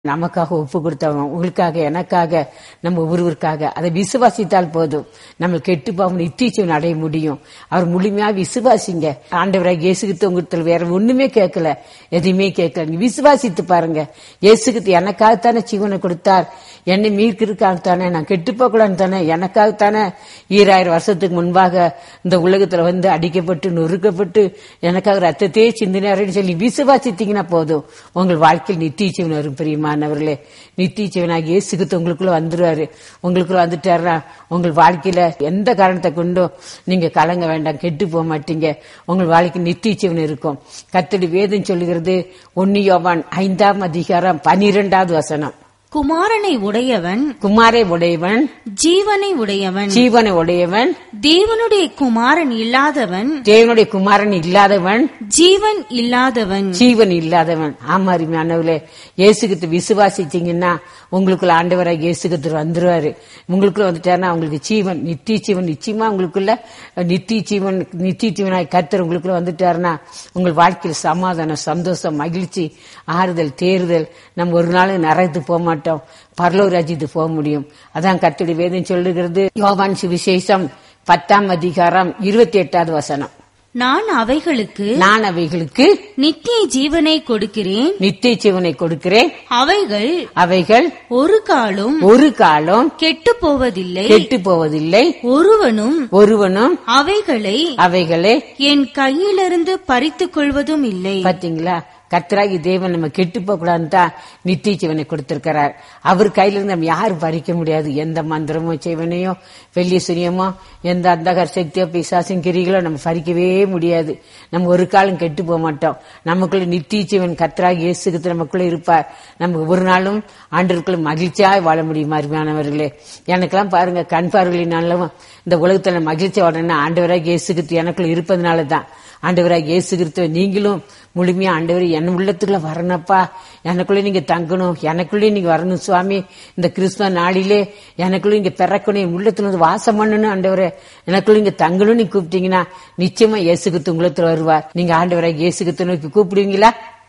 நமக்காக ஒப்பு கொடுத்தவன் உங்களுக்காக எனக்காக நம்ம ஒருவருக்காக அதை விசுவாசித்தால் போதும் நம்ம கெட்டு போகாம நித்தியச்சவன் அடைய முடியும் அவர் முழுமையா விசுவாசிங்க ஆண்டவராக இயேசுகிட்டு உங்களுக்கு வேற ஒண்ணுமே கேட்கல எதையுமே கேட்கல நீங்க விசுவாசித்து பாருங்க இயேசுகிட்டு எனக்காகத்தானே ஜீவனை கொடுத்தார் என்னை மீட்கிறதுக்காகத்தானே நான் கெட்டு போகலான்னு தானே எனக்காகத்தானே ஈராயிரம் வருஷத்துக்கு முன்பாக இந்த உலகத்துல வந்து அடிக்கப்பட்டு நொறுக்கப்பட்டு எனக்காக ரத்தத்தையே சிந்தினாருன்னு சொல்லி விசுவாசித்தீங்கன்னா போதும் உங்கள் வாழ்க்கையில் நித்திய ஜீவன் வரும் பிரியமானவர்களே நித்திய ஜீவனாக இயேசுகிட்டு உங்களுக்குள்ள வந்துருவாரு உங்களுக்குள்ள வந்துட்டாருன்னா உங்கள் வாழ்க்கையில எந்த காரணத்தை கொண்டும் நீங்க கலங்க வேண்டாம் கெட்டு போக மாட்டீங்க உங்கள் வாழ்க்கை நித்திய ஜீவன் இருக்கும் கத்தடி வேதம் சொல்லுகிறது ஒன்னு யோவான் ஐந்தாம் அதிகாரம் பனிரெண்டாவது வசனம் குமாரனை உடையவன் குமாரை உடையவன் ஜீவனை உடையவன் ஜீவனை உடையவன் தேவனுடைய குமாரன் இல்லாதவன் தேவனுடைய குமாரன் இல்லாதவன் ஜீவன் இல்லாதவன் ஜீவன் இல்லாதவன் ஆமா அருமையானவர்களே இயேசுகிட்டு விசுவாசிச்சீங்கன்னா உங்களுக்குள்ள ஆண்டவராக இயேசுகிட்டு வந்துருவாரு உங்களுக்குள்ள வந்துட்டாருன்னா உங்களுக்கு ஜீவன் நித்திய ஜீவன் நிச்சயமா உங்களுக்குள்ள நித்திய ஜீவன் நித்திய ஜீவனாய் கர்த்தர் உங்களுக்குள்ள வந்துட்டாருன்னா உங்கள் வாழ்க்கையில் சமாதானம் சந்தோஷம் மகிழ்ச்சி ஆறுதல் தேறுதல் நம்ம ஒரு நாள் நரகத்துக்கு போக மாட்டோம் பரலோக ராஜ்யத்துக்கு போக முடியும் அதான் கர்த்தருடைய வேதம் சொல்லுகிறது யோவான் சுவிசேஷம் பத்தாம் அதிகாரம் இருபத்தி எட்டாவது வசனம் நான் அவைகளுக்கு நான் அவைகளுக்கு நித்திய ஜீவனை கொடுக்கிறேன் நித்திய ஜீவனை கொடுக்கிறேன் அவைகள் அவைகள் ஒரு காலும் ஒரு காலம் கெட்டு போவதில்லை கெட்டு போவதில்லை ஒருவனும் ஒருவனும் அவைகளை அவைகளை என் கையிலிருந்து பறித்துக் கொள்வதும் இல்லை பாத்தீங்களா கர்த்தராகி தேவன் நம்ம கெட்டு போக கூடாதுன்னு தான் நித்திய ஜீவனை கொடுத்திருக்கிறார் அவர் கையில இருந்து நம்ம யாரும் பறிக்க முடியாது எந்த மந்திரமோ செய்வனையோ வெள்ளி சுரியமோ எந்த அந்தகர் சக்தியோ பிசாசின் கிரிகளோ நம்ம பறிக்கவே முடியாது நம்ம ஒரு காலம் கெட்டு போக மாட்டோம் நமக்குள்ள நித்திய ஜீவன் கர்த்தராகி இயேசுக்கு நமக்குள்ள இருப்பார் நம்ம ஒரு நாளும் ஆண்டவருக்குள்ள மகிழ்ச்சியா வாழ முடியும் அருமையானவர்களே எனக்கெல்லாம் பாருங்க கண் பார்வையினாலும் இந்த உலகத்துல மகிழ்ச்சி வாழணும்னா ஆண்டவராக இயேசுக்கு எனக்குள்ள இருப்பதனால தான் ஆண்டவராக இயேசு கிறிஸ்துவ நீங்களும் முழுமையா ஆண்டவர் என் உள்ளத்துக்குள்ள வரணும்ப்பா எனக்குள்ளே நீங்க தங்கணும் எனக்குள்ளே நீங்க வரணும் சுவாமி இந்த கிறிஸ்துவ நாளிலே எனக்குள்ள நீங்க பிறக்கணும் என் உள்ளத்துல வந்து வாசம் பண்ணணும் ஆண்டவரே எனக்குள்ள நீங்க தங்கணும்னு நீ கூப்பிட்டீங்கன்னா நிச்சயமா இயேசு கிறிஸ்து உள்ளத்துல வருவார் நீங்க ஆண்டவராக இயேசு கிறிஸ்துவ நோக்கி கூப்பிடுவீங்களா